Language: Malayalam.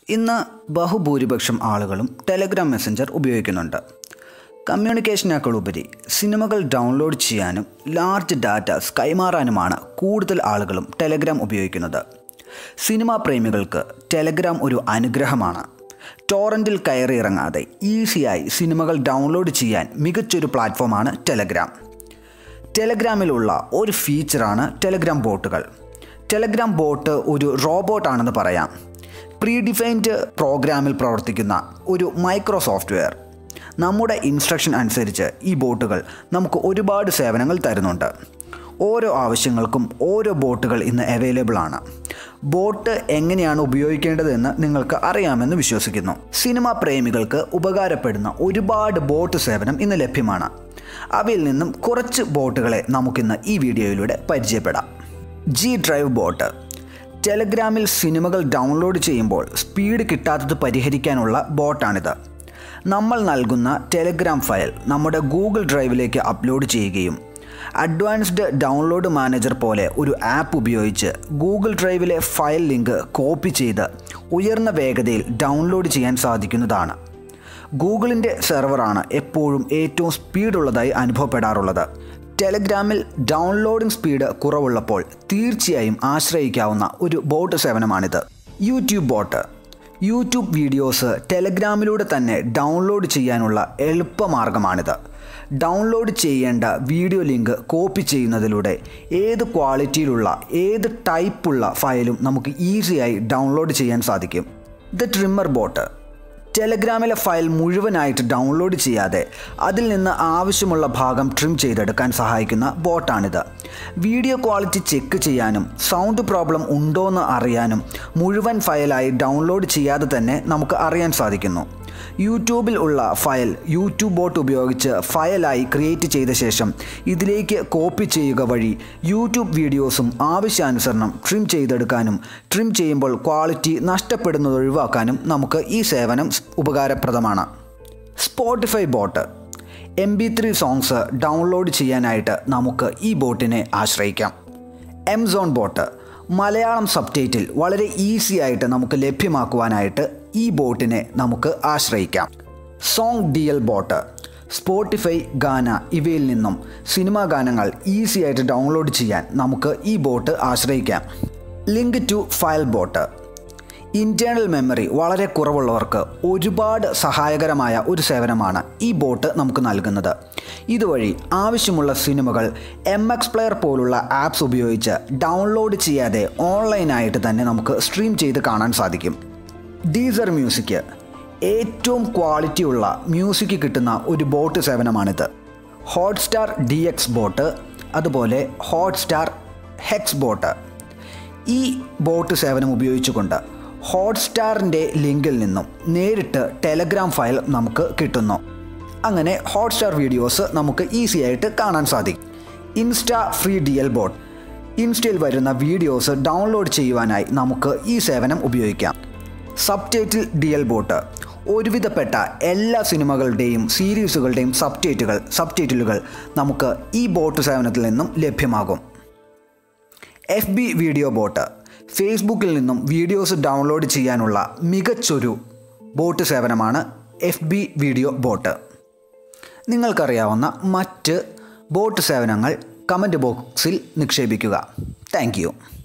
ഇന്ന് ബഹുഭൂരിപക്ഷം ആളുകളും ടെലഗ്രാം മെസ്സഞ്ചർ ഉപയോഗിക്കുന്നുണ്ട് കമ്മ്യൂണിക്കേഷനേക്കാൾ ഉപരി സിനിമകൾ ഡൗൺലോഡ് ചെയ്യാനും ലാർജ് ഡാറ്റാസ് കൈമാറാനുമാണ് കൂടുതൽ ആളുകളും ടെലഗ്രാം ഉപയോഗിക്കുന്നത് സിനിമാ പ്രേമികൾക്ക് ടെലഗ്രാം ഒരു അനുഗ്രഹമാണ് ടോറൻറ്റിൽ കയറി ഇറങ്ങാതെ ഈസിയായി സിനിമകൾ ഡൗൺലോഡ് ചെയ്യാൻ മികച്ചൊരു പ്ലാറ്റ്ഫോമാണ് ടെലഗ്രാം ടെലഗ്രാമിലുള്ള ഒരു ഫീച്ചറാണ് ടെലഗ്രാം ബോട്ടുകൾ ടെലഗ്രാം ബോട്ട് ഒരു റോബോട്ടാണെന്ന് പറയാം പ്രീ ഡിഫൈൻഡ് പ്രോഗ്രാമിൽ പ്രവർത്തിക്കുന്ന ഒരു മൈക്രോ സോഫ്റ്റ്വെയർ നമ്മുടെ ഇൻസ്ട്രക്ഷൻ അനുസരിച്ച് ഈ ബോട്ടുകൾ നമുക്ക് ഒരുപാട് സേവനങ്ങൾ തരുന്നുണ്ട് ഓരോ ആവശ്യങ്ങൾക്കും ഓരോ ബോട്ടുകൾ ഇന്ന് അവൈലബിൾ ആണ് ബോട്ട് എങ്ങനെയാണ് ഉപയോഗിക്കേണ്ടതെന്ന് നിങ്ങൾക്ക് അറിയാമെന്ന് വിശ്വസിക്കുന്നു സിനിമാ പ്രേമികൾക്ക് ഉപകാരപ്പെടുന്ന ഒരുപാട് ബോട്ട് സേവനം ഇന്ന് ലഭ്യമാണ് അവയിൽ നിന്നും കുറച്ച് ബോട്ടുകളെ നമുക്കിന്ന് ഈ വീഡിയോയിലൂടെ പരിചയപ്പെടാം ജി ഡ്രൈവ് ബോട്ട് ടെലഗ്രാമിൽ സിനിമകൾ ഡൗൺലോഡ് ചെയ്യുമ്പോൾ സ്പീഡ് കിട്ടാത്തത് പരിഹരിക്കാനുള്ള ബോട്ടാണിത് നമ്മൾ നൽകുന്ന ടെലഗ്രാം ഫയൽ നമ്മുടെ ഗൂഗിൾ ഡ്രൈവിലേക്ക് അപ്ലോഡ് ചെയ്യുകയും അഡ്വാൻസ്ഡ് ഡൗൺലോഡ് മാനേജർ പോലെ ഒരു ആപ്പ് ഉപയോഗിച്ച് ഗൂഗിൾ ഡ്രൈവിലെ ഫയൽ ലിങ്ക് കോപ്പി ചെയ്ത് ഉയർന്ന വേഗതയിൽ ഡൗൺലോഡ് ചെയ്യാൻ സാധിക്കുന്നതാണ് ഗൂഗിളിൻ്റെ സെർവറാണ് എപ്പോഴും ഏറ്റവും സ്പീഡുള്ളതായി അനുഭവപ്പെടാറുള്ളത് ടെലഗ്രാമിൽ ഡൗൺലോഡിംഗ് സ്പീഡ് കുറവുള്ളപ്പോൾ തീർച്ചയായും ആശ്രയിക്കാവുന്ന ഒരു ബോട്ട് സേവനമാണിത് യൂട്യൂബ് ബോട്ട് യൂട്യൂബ് വീഡിയോസ് ടെലഗ്രാമിലൂടെ തന്നെ ഡൗൺലോഡ് ചെയ്യാനുള്ള എളുപ്പമാർഗമാണിത് ഡൗൺലോഡ് ചെയ്യേണ്ട വീഡിയോ ലിങ്ക് കോപ്പി ചെയ്യുന്നതിലൂടെ ഏത് ക്വാളിറ്റിയിലുള്ള ഏത് ടൈപ്പുള്ള ഫയലും നമുക്ക് ഈസിയായി ഡൗൺലോഡ് ചെയ്യാൻ സാധിക്കും ദ ട്രിമ്മർ ബോട്ട് ടെലഗ്രാമിലെ ഫയൽ മുഴുവനായിട്ട് ഡൗൺലോഡ് ചെയ്യാതെ അതിൽ നിന്ന് ആവശ്യമുള്ള ഭാഗം ട്രിം ചെയ്തെടുക്കാൻ സഹായിക്കുന്ന ബോട്ടാണിത് വീഡിയോ ക്വാളിറ്റി ചെക്ക് ചെയ്യാനും സൗണ്ട് പ്രോബ്ലം ഉണ്ടോയെന്ന് അറിയാനും മുഴുവൻ ഫയലായി ഡൗൺലോഡ് ചെയ്യാതെ തന്നെ നമുക്ക് അറിയാൻ സാധിക്കുന്നു യൂട്യൂബിൽ ഉള്ള ഫയൽ യൂട്യൂബ് ബോട്ട് ഉപയോഗിച്ച് ഫയലായി ക്രിയേറ്റ് ചെയ്ത ശേഷം ഇതിലേക്ക് കോപ്പി ചെയ്യുക വഴി യൂട്യൂബ് വീഡിയോസും ആവശ്യാനുസരണം ട്രിം ചെയ്തെടുക്കാനും ട്രിം ചെയ്യുമ്പോൾ ക്വാളിറ്റി നഷ്ടപ്പെടുന്നത് ഒഴിവാക്കാനും നമുക്ക് ഈ സേവനം ഉപകാരപ്രദമാണ് Spotify bot M B three songs download ചെയ്യാനായിട്ട് നമുക്ക് ഈ ബോട്ടിനെ ആശ്രയിക്കാം എംസോൺ ബോട്ട് മലയാളം സബ്ടൈറ്റിൽ വളരെ ഈസി ആയിട്ട് നമുക്ക് ലഭ്യമാക്കുവാനായിട്ട് ഈ ബോട്ടിനെ നമുക്ക് ആശ്രയിക്കാം song D L bot Spotify Gaana ഇവയിൽ നിന്നും സിനിമാ ഗാനങ്ങൾ ഈസി ആയിട്ട് ഡൗൺലോഡ് ചെയ്യാൻ നമുക്ക് ഈ ബോട്ട് ആശ്രയിക്കാം link to file bot internal memory വളരെ കുറവുള്ളവർക്ക് ഒരുപാട് സഹായകരമായ ഒരു സേവനമാണ് ഈ ബോട്ട് നമുക്ക് നൽകുന്നത് ഇതുവഴി ആവശ്യമുള്ള സിനിമകൾ എം എക്സ് പ്ലെയർ പോലുള്ള ആപ്സ് ഉപയോഗിച്ച് ഡൗൺലോഡ് ചെയ്യാതെ ഓൺലൈനായിട്ട് തന്നെ നമുക്ക് സ്ട്രീം ചെയ്ത് കാണാൻ സാധിക്കും ഡീസർ മ്യൂസിക് ഏറ്റവും ക്വാളിറ്റിയുള്ള മ്യൂസിക് കിട്ടുന്ന ഒരു ബോട്ട് സേവനമാണിത് ഹോട്ട്സ്റ്റാർ ഡി എക്സ് ബോട്ട് അതുപോലെ ഹോട്ട്സ്റ്റാർ ഹെക്സ് ബോട്ട് ഈ ബോട്ട് സേവനം ഉപയോഗിച്ചുകൊണ്ട് ഹോട്ട്സ്റ്റാറിൻ്റെ ലിങ്കിൽ നിന്നും നേരിട്ട് ടെലഗ്രാം ഫയൽ നമുക്ക് കിട്ടുന്നു അങ്ങനെ ഹോട്ട്സ്റ്റാർ വീഡിയോസ് നമുക്ക് ഈസി ആയിട്ട് കാണാൻ സാധിക്കും Insta free D L bot ഇൻസ്റ്റയിൽ വരുന്ന വീഡിയോസ് ഡൗൺലോഡ് ചെയ്യുവാനായി നമുക്ക് ഈ സേവനം ഉപയോഗിക്കാം സബ്ടൈറ്റിൽ ഡി എൽ ബോട്ട് ഒരുവിധപ്പെട്ട എല്ലാ സിനിമകളുടെയും സീരീസുകളുടെയും സബ്ടൈറ്റുകൾ സബ്ടൈറ്റിലുകൾ നമുക്ക് ഈ ബോട്ട് സേവനത്തിൽ നിന്നും ലഭ്യമാകും എഫ് ബി വീഡിയോ ബോട്ട് ഫേസ്ബുക്കിൽ നിന്നും വീഡിയോസ് ഡൗൺലോഡ് ചെയ്യാനുള്ള മികച്ചൊരു ബോട്ട് സേവനമാണ് എഫ് ബി വീഡിയോ ബോട്ട് നിങ്ങൾക്കറിയാവുന്ന മറ്റ് ബോട്ട് സേവനങ്ങൾ കമൻറ്റ് ബോക്സിൽ നിക്ഷേപിക്കുക താങ്ക്